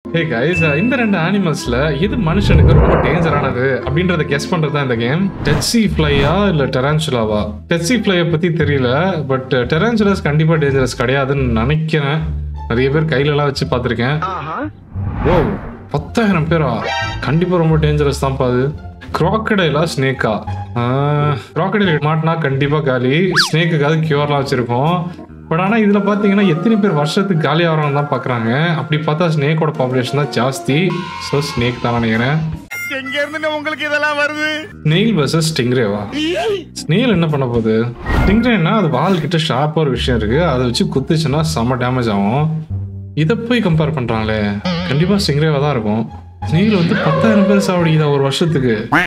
hey guys இந்த ரெண்டு அனிமல்ஸ்ல எது மனுஷனுக்கு ரொம்ப டேஞ்சரானது அப்படின்றத கெஸ் பண்றது தான் இந்த கேம் டெட்சி ஃப்ளையா இல்ல டெரான்சுலாவா டெட்சி ஃப்ளையை பத்தி தெரியல பட் டெரான்சுலாஸ் கண்டிப்பா டேஞ்சரஸ் கிடையாதுன்னு நினைக்கிறேன் நிறைய பேர் கையில எல்லாம் வச்சு பார்த்துருக்கேன் ஓ பத்தாயிரம் பேரா கண்டிப்பா ரொம்ப டேஞ்சரஸ் தான்ப்பா அது crocodile-ஆ ஸ்னேக்கா crocodile மாட்டினா கண்டிப்பா காலி ஸ்னேக்குக்காவது கியூர்லாம் வச்சிருக்கோம் பட் ஆனா இதுல பாத்தீங்கன்னா எத்தனை பேர் வருஷத்துக்கு காலி ஆகிறவங்க தான் பாக்குறாங்க அப்படி பார்த்தா ஸ்னேக்கோட பாப்புலேஷன் தான் ஜாஸ்தி ஸோ ஸ்னேக் தான் நினைக்கிறேன் எங்க இருந்து உங்களுக்கு இதெல்லாம் வருது ஸ்னெயில் வர்சஸ் ஸ்டிங்ரேவா ஸ்னெயில் என்ன பண்ண போகுது ஸ்டிங்ரேனா அது வால் கிட்ட ஷார்ப்பாக ஒரு விஷயம் இருக்கு அதை வச்சு குத்துச்சுன்னா செம்ம டேமேஜ் ஆகும் இதை போய் கம்பேர் பண்றாங்களே கண்டிப்பா ஸ்டிங்ரேவா தான் இருக்கும் ஸ்னெயில் வந்து பத்தாயிரம் பேர் சாவடிக்குதா ஒரு வருஷத்துக்கு